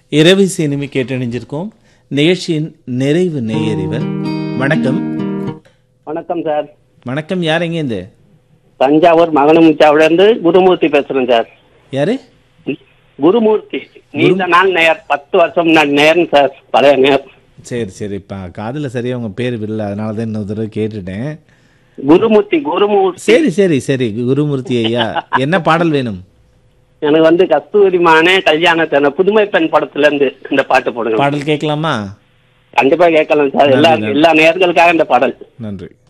இரவு சினிமை கேட்டணிஞ்சிருக்கோம் நிகழ்ச்சியின் நிறைவு நேயர் இவர் வணக்கம் வணக்கம் சார் வணக்கம் யார் எங்கேருந்து தஞ்சாவூர் மகனமுச்சாவில இருந்து குருமூர்த்தி பேசுறேன் சார் யாரு குருமூர்த்தி நீண்ட நாள் நேயர் பத்து வருஷம் முன்னாடி நேர்னு சார் பழைய நேர் சரி சரி இப்போ காதில் சரியா உங்க பேர் வில்ல அதனால தான் இன்னொரு தடவை கேட்டுட்டேன் குருமூர்த்தி குருமூர்த்தி சரி சரி சரி குருமூர்த்தி ஐயா என்ன பாடல் வேணும் எனக்கு வந்து கஸ்தூரிமானே கல்யாணத்தை புதுமை பெண் படத்துல இருந்து இந்த பாட்டு போடுங்க பாடல் கேட்கலாமா கண்டிப்பா கேட்கலாம் சார் எல்லா நன்றி, நன்றி. எல்லா நேர்களுக்காக இந்த பாடல் நன்றி